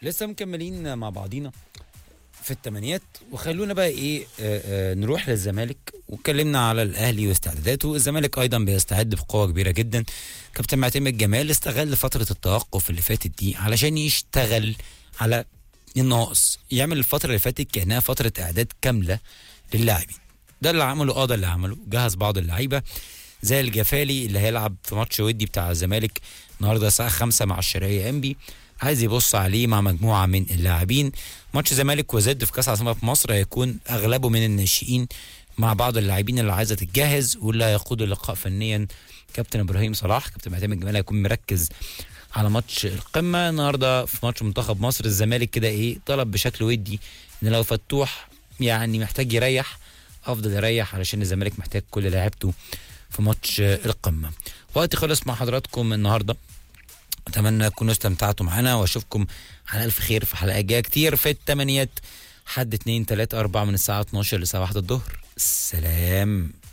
لسه مكملين مع بعضينا في الثمانيات وخلونا بقى ايه آه آه نروح للزمالك واتكلمنا على الاهلي واستعداداته الزمالك ايضا بيستعد بقوه كبيره جدا كابتن معتمد جمال استغل فتره التوقف اللي فاتت دي علشان يشتغل على الناقص يعمل الفتره اللي فاتت كانها فتره اعداد كامله للاعبين ده اللي عمله اه ده اللي عمله جهز بعض اللعيبه زي الجفالي اللي هيلعب في ماتش ودي بتاع الزمالك النهارده الساعه 5 مع الشرقيه انبي عايز يبص عليه مع مجموعه من اللاعبين ماتش زمالك وزد في كاس عاصمه في مصر هيكون اغلبه من الناشئين مع بعض اللاعبين اللي عايزه تتجهز واللي هيقود اللقاء فنيا كابتن ابراهيم صلاح كابتن معتمد جمال هيكون مركز على ماتش القمه النهارده في ماتش منتخب مصر الزمالك كده ايه طلب بشكل ودي ان لو فتوح يعني محتاج يريح افضل يريح علشان الزمالك محتاج كل لعيبته في ماتش القمه وقت خلص مع حضراتكم النهارده اتمنى تكونوا استمتعتوا معانا واشوفكم على الف خير في حلقات جايه كتير في الثمانيات حد اتنين تلاته اربعه من الساعه 12 للساعه 1 الظهر سلام